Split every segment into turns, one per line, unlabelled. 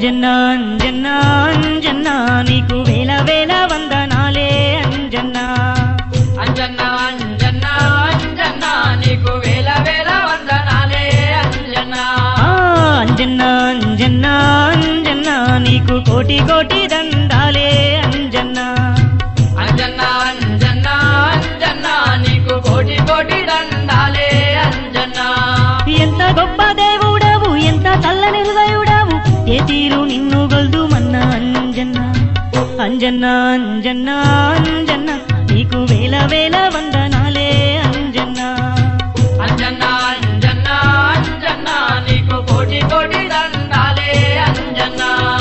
అంజన్న అంజన్న అంజన్న నీకు వేల వేల వందనాలే అంజన్న
అంజన్న అంజన్న అంజన్న నీకు వేల వేల వందనాలే అంజన్న
ఆ, అంజన్న అంజన్న అంజన్న నీకు కోటి కోటి దండాలే అంజన్న
అంజన్న అంజన్న అంజన్న నీకు కోటి కోటి దండాలే అంజన్న
ఎంత గొప్ప దేవుడవు ఎంత చల్లని హృదయుడవు ఏ తీరు నిన్ను గొల్దు మన్న అంజన్న అంజన్న అంజన్న అంజన్న నీకు వేల వేల వందనాలే అంజన్న
అంజన్న అంజన్న అంజన్న నీకు కోటి కోటి దండాలే అంజన్న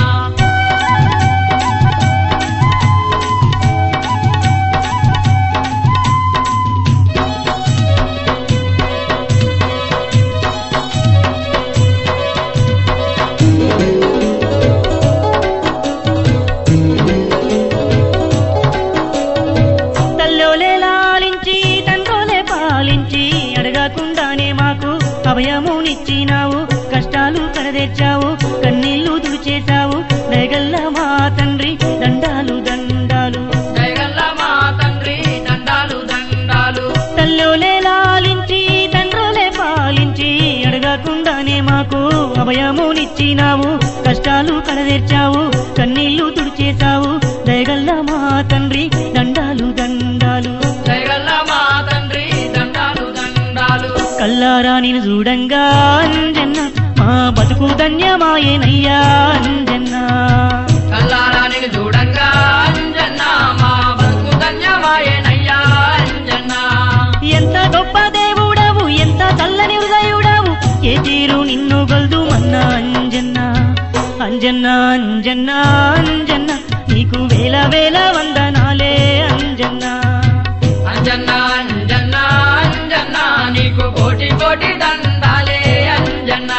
తల్లోలే లాలించి తండ్రోలే పాలించి అడగకుండానే మాకు అభయమునిచ్చినావు కష్టాలు కడదెచ్చావు కన్నీళ్లు తుడిచేశావు దయగల్ల మా తండ్రి దండాలు దండాలు
జయగల్ల మా తండ్రి దండాలు దండాలు
తల్లోలే లాలించి తండ్రులే పాలించి అడగకుండానే మాకు అభయమునిచ్చినావు కష్టాలు కడదెర్చావు కన్నీళ్లు తుడిచేశావు దయగల్ల మా తండ్రి దండాలు దండాలు
జయగల్ల మా తండ్రి దండాలు దండాలు
కల్లారా నేను చూడంగా అంజన్న మా బతుకు ధన్యమాయేనయ్యా అంజన్న
కల్లారా నిన్ను చూడంగా అంజన్న మా బతుకు ధన్యమాయేనయ్యా అంజన్న
ఎంత గొప్ప దేవుడవు ఎంత చల్లని హృదయుడవు ఏ తీరు నిన్ను గొల్దు మన్న అంజన్న అంజన్న అంజన్న అంజన్న నీకు వేల వేల వందనాలే అంజన్న
అంజన్న అంజన్న అంజన్న నీకు కోటి కోటి దండాలే అంజన్న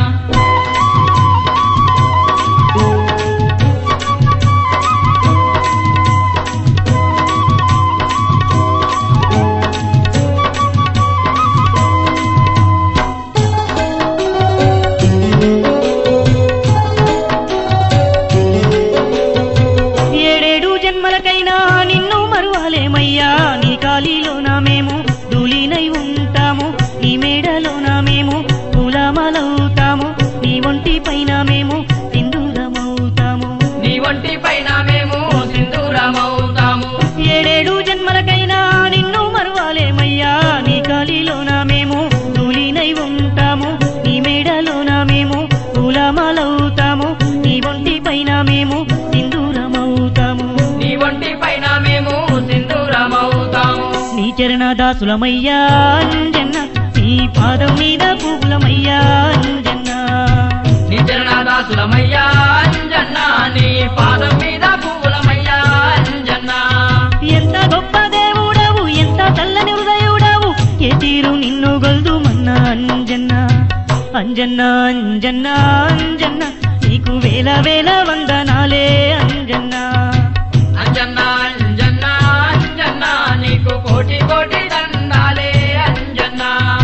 ఏడేడు జన్మలకైనా నిన్ను మరువాలేమయ్యా నీ కాలిలోన మేము ధూళినై ఉంటాము నీ మేడలోన మేము పూలమలవుతాము నీ ఒంటి పైన మేము సింధూరమవుతాము
నీ ఒంటి పైన మేము సింధూరమవుతాము
ఏడేడు జన్మలకైనా నిన్ను మరువాలేమయ్యా నీ కాలిలోన మేము ధూళినై ఉంటాము నీ మేడలోన మేము పూలమలవుతాము నీ ఒంటి పైన మేము సింధూరమవుతాము
నీ ఒంటి పైన మేము సింధూరమవుతాము
నీ చరణ దాసులమయ్యా అంజన్న నీ పాదం మీద పువ్వులమయ్యా అంజన్న
నీ చరణదాసులమయ్యా అంజన్న నీ పాదం మీద పువ్వులమయ్యా అంజన్న
ఎంత గొప్ప దేవుడవు ఎంత చల్లని హృదయుడవు ఏ తీరు నిన్ను గొల్దు మన్న అంజన్న అంజన్న అంజన్న అంజన్న నీకు వేల వేల వందనాలే అంజన్న
అంజన్న అంజన్న అంజన్న నీకు కోటి కోటి దండాలే అంజన్న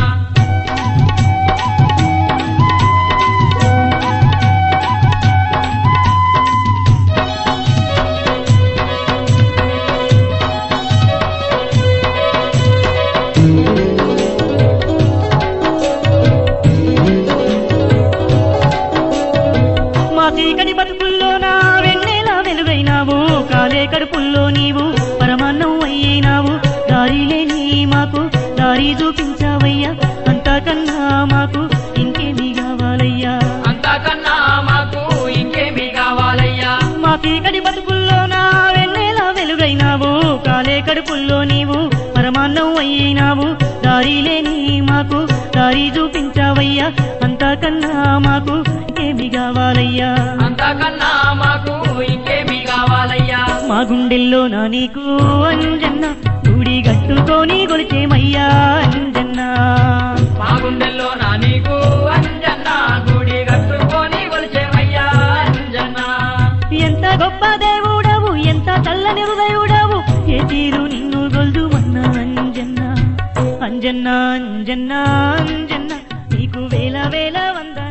మా చీకటి బతుకుల్లో నా వెన్నెల వెలుగైనావు కాలే కడుపుల్లో నీవు పరమాన్నం అయ్యినావు దారి లేని మాకు దారి చూపించావయ్యా అంతకన్నా మాకు ఇంకేమి కావాలయ్యా
అంతకన్నా మాకు ఇంకేమి కావాలయ్యా
మా చీకటి బతుకుల్లో నా వెన్నెల వెలుగైనావు కాలే కడుపుల్లో నీవు పరమాన్నం అయ్యినావు దారి లేని మాకు దారి చూపించావయ్యా అంతకన్నా మాకు ఇంకేమి కావాలయ్యా
అంతకన్నా మాకు ఇంకేమి కావాలయ్యా
మా గుండెల్లో నా నీకు అంజన్న గుడి గట్టుకొని గొలిచేమయ్యా అంజన్న
మా గుండెల్లో నా నీకు అంజన్న గుడి కట్టుకొని కొలిచేమయ్యా అంజన్న
ఎంత గొప్ప దేవుడవు ఎంత చల్లని హృదయుడవు ఏ తీరు నిన్ను గొల్దు మన్న అంజన్న అంజన్న అంజన్న అంజన్న నీకు వేల వేల వంద